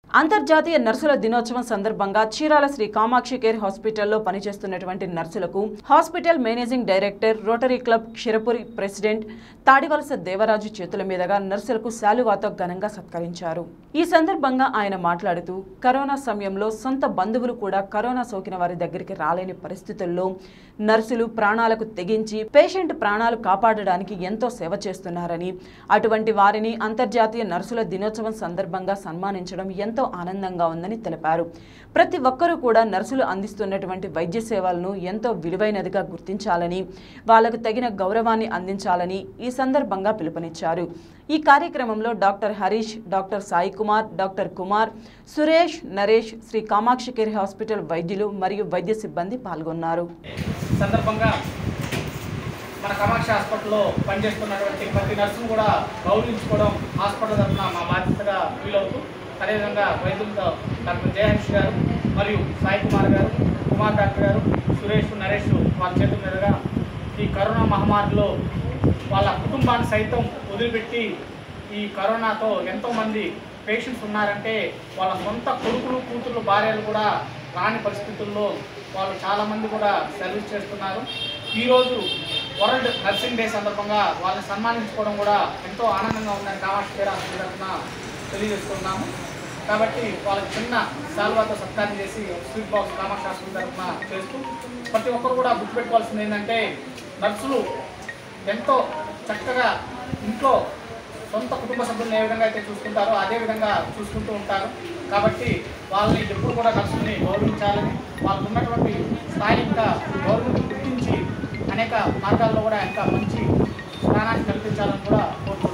అంతర్జాతీయ నర్సుల దినోత్సవం సందర్భంగా చీరాల శ్రీ కామాక్షి కేర్ హాస్పిటల్లో పనిచేస్తున్నటువంటి నర్సులకు hospital managing director rotary club Ksheerapuri president Tadivalasa Devaraju చేతుల మీదుగా నర్సులకు శాలువాతో ఘనంగా సత్కరించారు ఈ సందర్భంగా ఆయన మాట్లాడుతూ కరోనా సమయంలో సొంత బంధువులు కూడా కరోనా సోకిన వారి దగ్గరికి రాలేని పరిస్థితుల్లో నర్సులు ప్రాణాలకు తెగించి పేషెంట్ ప్రాణాలు కాపాడడానికి ఎంతో సేవ చేస్తున్నారని అటువంటి వారిని అంతర్జాతీయ నర్సుల దినోత్సవం సందర్భంగా సన్మానించడం ఎంతో ఆనందంగా ఉందని తెలిపారు ప్రతి ఒక్కరూ కూడా నర్సులు అందిస్తున్నటువంటి వైద్య సేవలను ఎంతో విలువైనదిగా గుర్తించాలని వాళ్లకు తగిన గౌరవాన్ని అందించాలని ఈ సందర్భంగా పిలుపునిచ్చారు ఈ కార్యక్రమంలో doctor Harish doctor Sai Kumar doctor Kumar Suresh Naresh Shri Kamakshi care hospital వైద్యులు మరియు వైద్య సిబ్బంది పాల్గొన్నారు సందర్భంగా మన కామాక్షి హాస్పిటల్లో పనిచేస్తున్నటువంటి ప్రతి నర్సును కూడా గౌరవించుకోవడం హాస్పిటల్ తరఫున మా బాధ్యతగా ఫీల్ అవుతూ అదేవిధంగా వైద్యులతో డాక్టర్ జయహర్ష్ గారు మరియు సాయి కుమార్ గారు కుమార్ డాక్టర్ గారు సురేష్ నరేష్ వాళ్ళ చేతుల మీదుగా ఈ కరోనా మహమ్మారిలో వాళ్ళ కుటుంబాన్ని సైతం వదిలిపెట్టి ఈ కరోనాతో ఎంతోమంది పేషెంట్స్ ఉన్నారంటే వాళ్ళ సొంత కొడుకులు కూతురు భార్యలు కూడా రాని పరిస్థితుల్లో వాళ్ళు చాలామంది కూడా సర్వీస్ చేస్తున్నారు ఈరోజు వరల్డ్ నర్సింగ్ డే సందర్భంగా వాళ్ళని సన్మానించుకోవడం కూడా ఎంతో ఆనందంగా ఉందని కామాక్షి పేరు హాస్పిటల్ తరఫున తెలియజేస్తున్నాము కాబట్టి వాళ్ళకి చిన్న సాల్వాతో సత్కారం చేసి స్వీట్ బాక్స్ కామాక్షి హాస్పిటల్ తరఫున చేస్తూ ప్రతి ఒక్కరు కూడా గుర్తుపెట్టుకోవాల్సింది ఏంటంటే నర్సులు ఎంతో చక్కగా ఇంట్లో సొంత కుటుంబ సభ్యులను ఏ విధంగా అయితే చూసుకుంటారో అదే విధంగా చూసుకుంటూ ఉంటారు కాబట్టి వాళ్ళని ఎప్పుడు కూడా నర్సుల్ని గౌరవించాలని వాళ్ళకు ఉన్నటువంటి స్థాయి ఇంకా గౌరవం గుర్తించి అనేక మార్గాల్లో కూడా ఇంకా మంచి స్థానాన్ని కల్పించాలని కూడా కోరుతున్నాను